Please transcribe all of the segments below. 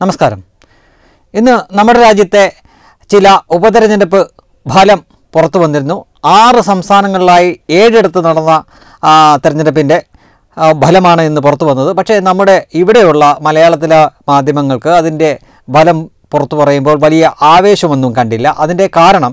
നമസ്കാരം ഇന്ന് നമ്മുടെ രാജ്യത്തെ ചില ഉപതെരഞ്ഞെടുപ്പ് ഫലം പുറത്തു വന്നിരുന്നു ആറ് സംസ്ഥാനങ്ങളിലായി ഏഴിടത്ത് നടന്ന ആ, തെരഞ്ഞെടുപ്പിൻ്റെ ആ, ഫലമാണ് ഇന്ന് പുറത്തു വന്നത് പക്ഷേ നമ്മുടെ ഇവിടെയുള്ള മലയാളത്തിലെ മാധ്യമങ്ങൾക്ക് അതിൻ്റെ ഫലം പുറത്തു പറയുമ്പോൾ വലിയ ആവേശമൊന്നും കണ്ടില്ല അതിൻ്റെ കാരണം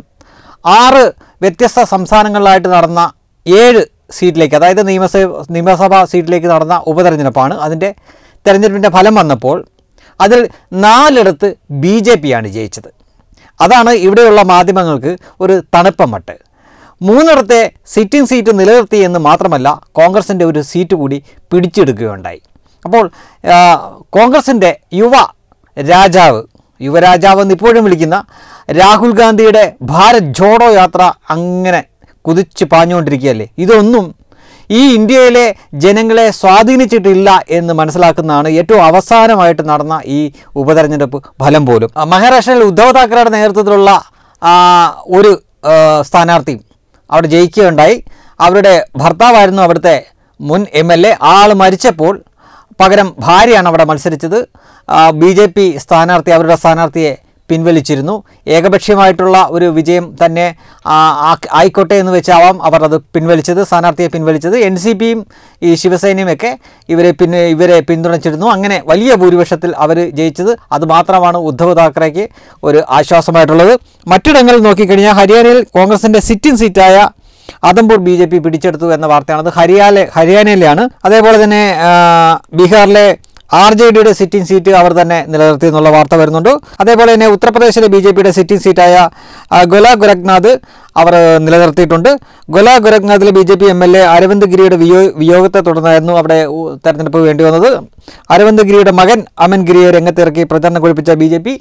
ആറ് വ്യത്യസ്ത സംസ്ഥാനങ്ങളിലായിട്ട് നടന്ന ഏഴ് സീറ്റിലേക്ക് അതായത് നിയമസഭ നിയമസഭാ സീറ്റിലേക്ക് നടന്ന ഉപതെരഞ്ഞെടുപ്പാണ് അതിൻ്റെ തെരഞ്ഞെടുപ്പിൻ്റെ ഫലം വന്നപ്പോൾ അതിൽ നാലിടത്ത് ബി ജെ പിയാണ് ജയിച്ചത് അതാണ് ഇവിടെയുള്ള മാധ്യമങ്ങൾക്ക് ഒരു തണുപ്പം മട്ട് മൂന്നിടത്തെ സിറ്റിംഗ് സീറ്റ് നിലനിർത്തി എന്ന് മാത്രമല്ല കോൺഗ്രസിൻ്റെ ഒരു സീറ്റ് കൂടി പിടിച്ചെടുക്കുകയുണ്ടായി അപ്പോൾ ആ, കോൺഗ്രസിൻ്റെ യുവ രാജാവ് യുവരാജാവ് എന്ന് ഇപ്പോഴും വിളിക്കുന്ന രാഹുൽ ഗാന്ധിയുടെ ഭാരത് ജോഡോ യാത്ര അങ്ങനെ കുതിച്ച് പാഞ്ഞുകൊണ്ടിരിക്കുകയല്ലേ ഇതൊന്നും ഈ ഇന്ത്യയിലെ ജനങ്ങളെ സ്വാധീനിച്ചിട്ടില്ല എന്ന് മനസ്സിലാക്കുന്നതാണ് ഏറ്റവും അവസാനമായിട്ട് നടന്ന ഈ ഉപതെരഞ്ഞെടുപ്പ് ഫലം പോലും ആ, മഹാരാഷ്ട്രയിൽ ഉദ്ധവ് താക്കറയുടെ നേതൃത്വത്തിലുള്ള ആ, ഒരു ആ, സ്ഥാനാർത്ഥിയും അവിടെ ജയിക്കുകയുണ്ടായി അവരുടെ ഭർത്താവായിരുന്നു അവിടുത്തെ മുൻ എം എൽ എ ആൾ മരിച്ചപ്പോൾ പകരം ഭാര്യയാണ് അവിടെ മത്സരിച്ചത് ബി ജെ പി സ്ഥാനാർത്ഥി അവരുടെ സ്ഥാനാർത്ഥിയെ പിൻവലിച്ചിരുന്നു ഏകപക്ഷീയമായിട്ടുള്ള ഒരു വിജയം തന്നെ ആ, ആ- ആയിക്കോട്ടെ എന്ന് വെച്ചാവാം അവർ അത് പിൻവലിച്ചത് സ്ഥാനാർത്ഥിയെ പിൻവലിച്ചത് എൻ സി പിയും ഈ ശിവസേനയും ഒക്കെ ഇവരെ പിൻ ഇവരെ പിന്തുണച്ചിരുന്നു അങ്ങനെ വലിയ ഭൂരിപക്ഷത്തിൽ അവർ ജയിച്ചത് അത് മാത്രമാണ് ഉദ്ധവ് താക്കറേക്ക് ഒരു ആശ്വാസമായിട്ടുള്ളത് മറ്റിടങ്ങളിൽ നോക്കിക്കഴിഞ്ഞാൽ ഹരിയാനയിൽ കോൺഗ്രസിൻ്റെ സിറ്റിംഗ് സീറ്റായ ആദംപൂർ ബി ജെ പി പിടിച്ചെടുത്തു എന്ന വാർത്തയാണത് ഹരിയാന ഹരിയാനയിലാണ് അതേപോലെ തന്നെ ആ, ബീഹാറിലെ ആർ ജെ ഡിയുടെ സിറ്റിംഗ് സീറ്റ് അവർ തന്നെ നിലനിർത്തി എന്നുള്ള വാർത്ത വരുന്നുണ്ട് അതേപോലെ തന്നെ ഉത്തർപ്രദേശിലെ ബി ജെ പിയുടെ സിറ്റിംഗ് സീറ്റായ ആ, ഗൊല ഗോരഖ്നാഥ് അവർ നിലനിർത്തിയിട്ടുണ്ട് ഗൊല ഗോരഖ്നാഥിലെ B J P M L A Arvind ഗിരിയുടെ വിയോ വിയോഗത്തെ തുടർന്നായിരുന്നു അവിടെ ഉ- തെരഞ്ഞെടുപ്പ് വേണ്ടി വന്നത് അരവിന്ദ് ഗിരിയുടെ മകൻ അമൻ ഗിരിയെ രംഗത്തിറക്കി പ്രചരണം കൊഴിപ്പിച്ച ബി ജെ പി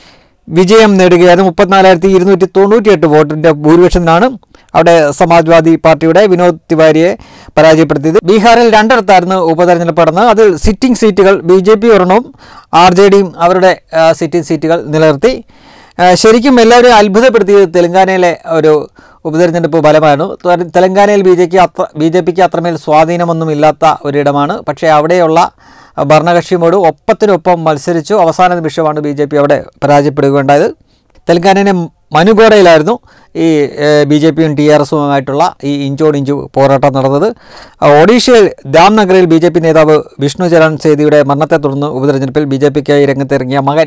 വിജയം നേടുകയായിരുന്നു മുപ്പത്തിനാലായിരത്തി ഇരുന്നൂറ്റി തൊണ്ണൂറ്റിയെട്ട് വോട്ടിൻ്റെ ഭൂരിപക്ഷത്തിനാണ് അവിടെ സമാജ്വാദി പാർട്ടിയുടെ വിനോദ് തിവാരിയെ പരാജയപ്പെടുത്തിയത് ബീഹാറിൽ രണ്ടിടത്തായിരുന്നു ഉപതെരഞ്ഞെടുപ്പ് നടന്നത് അതിൽ സിറ്റിംഗ് സീറ്റുകൾ ബി ജെ പി ഒരെണ്ണവും ആർ ജെ ഡിയും അവരുടെ ആ, സിറ്റിംഗ് സീറ്റുകൾ നിലനിർത്തി ആ, ശരിക്കും എല്ലാവരും അത്ഭുതപ്പെടുത്തിയത് തെലങ്കാനയിലെ ഒരു ഉപതെരഞ്ഞെടുപ്പ് ഫലമായിരുന്നു തെ- തെലങ്കാനയിൽ ബി ജെക്ക് അത്ര ബി ജെ പിക്ക് അത്രമേൽ സ്വാധീനമൊന്നും ഇല്ലാത്ത ഒരിടമാണ് പക്ഷേ അവിടെയുള്ള ഭരണകക്ഷിയോട് ഒപ്പത്തിനൊപ്പം മത്സരിച്ചു അവസാന നിമിഷമാണ് ബി ജെ പി അവിടെ പരാജയപ്പെടുകയുണ്ടായത് തെലങ്കാനയിലെ മനുഗോഡയിലായിരുന്നു ഈ ബി ജെ പിയും ടി ആർ എസുമായിട്ടുള്ള ഈ ഇഞ്ചോടിഞ്ചു പോരാട്ടം നടന്നത് ആ, ഒഡീഷയിൽ ദാംനഗറിൽ ബി ജെ പി നേതാവ് വിഷ്ണു ചരൺ സേതിയുടെ മരണത്തെ തുടർന്ന് ഉപതെരഞ്ഞെടുപ്പിൽ ബി ജെ പിക്കായി രംഗത്തിറങ്ങിയ മകൻ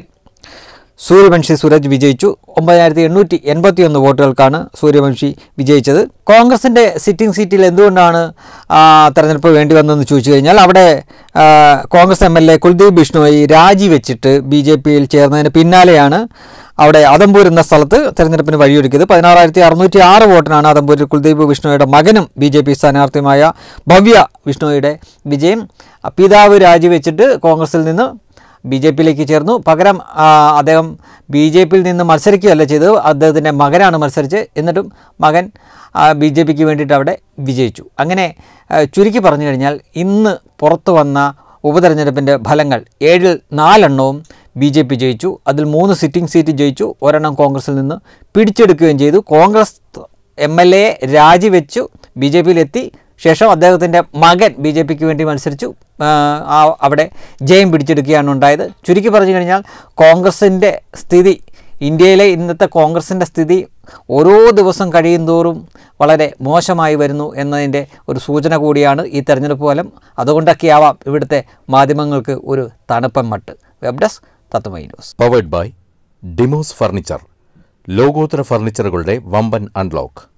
സൂര്യവംശി സുരജ് വിജയിച്ചു ഒമ്പതിനായിരത്തി എണ്ണൂറ്റി എൺപത്തി ഒന്ന് വോട്ടുകൾക്കാണ് സൂര്യവംശി വിജയിച്ചത് കോൺഗ്രസിൻ്റെ സിറ്റിംഗ് സീറ്റിൽ എന്തുകൊണ്ടാണ് ആ, തെരഞ്ഞെടുപ്പ് വേണ്ടി വന്നതെന്ന് ചോദിച്ചു കഴിഞ്ഞാൽ അവിടെ ആ, Congress M L A Kuldeep Bishnoi രാജിവെച്ചിട്ട് ബി ജെ പിയിൽ ചേർന്നതിന് പിന്നാലെയാണ് അവിടെ അതമ്പൂർ എന്ന സ്ഥലത്ത് തെരഞ്ഞെടുപ്പിന് വഴിയൊരുക്കിയത് പതിനാറായിരത്തി അറുന്നൂറ്റി ആറ് വോട്ടിനാണ് അതമ്പൂരിൽ കുൽദീപ് ബിഷ്ണോയുടെ മകനും ബി ജെ പി സ്ഥാനാർത്ഥിയുമായ ഭവ്യ ബിഷ്ണോയുടെ വിജയം പിതാവ് രാജിവെച്ചിട്ട് കോൺഗ്രസിൽ നിന്ന് ബി ജെ പിയിലേക്ക് ചേർന്നു പകരം ആ, അദ്ദേഹം ബി ജെ പിയിൽ നിന്ന് മത്സരിക്കുകയല്ല ചെയ്തത് അദ്ദേഹത്തിൻ്റെ മകനാണ് മത്സരിച്ച് എന്നിട്ടും മകൻ ബി ജെ പിക്ക് വേണ്ടിയിട്ട് അവിടെ വിജയിച്ചു അങ്ങനെ ആ, ചുരുക്കി പറഞ്ഞു കഴിഞ്ഞാൽ ഇന്ന് പുറത്തു വന്ന ഉപതെരഞ്ഞെടുപ്പിൻ്റെ ഫലങ്ങൾ ഏഴിൽ നാലെണ്ണവും ബി ജെ പി ജയിച്ചു അതിൽ മൂന്ന് സിറ്റിംഗ് സീറ്റ് ജയിച്ചു ഒരെണ്ണം കോൺഗ്രസിൽ നിന്ന് പിടിച്ചെടുക്കുകയും ചെയ്തു കോൺഗ്രസ് എം എൽ എ രാജിവെച്ചു ബി ജെ പിയിലെത്തി ശേഷം അദ്ദേഹത്തിൻ്റെ മകൻ ബി ജെ പിക്ക് വേണ്ടി മത്സരിച്ചു ആ, ആ അവിടെ ജയം പിടിച്ചെടുക്കുകയാണ് ഉണ്ടായത് ചുരുക്കി പറഞ്ഞു കഴിഞ്ഞാൽ കോൺഗ്രസിൻ്റെ സ്ഥിതി ഇന്ത്യയിലെ ഇന്നത്തെ കോൺഗ്രസിൻ്റെ സ്ഥിതി ഓരോ ദിവസം കഴിയുന്തോറും വളരെ മോശമായി വരുന്നു എന്നതിൻ്റെ ഒരു സൂചന കൂടിയാണ് ഈ തെരഞ്ഞെടുപ്പ് ഫലം അതുകൊണ്ടൊക്കെയാവാം ഇവിടുത്തെ മാധ്യമങ്ങൾക്ക് ഒരു തണുപ്പൻ മട്ട് വെബ് ഡെസ്ക് തത്വമൈ ന്യൂസ് പവേഡ് ബൈ ഡിമോസ് ഫർണിച്ചർ ലോകോത്തര ഫർണിച്ചറുകളുടെ വമ്പൻ അൺലോക്ക്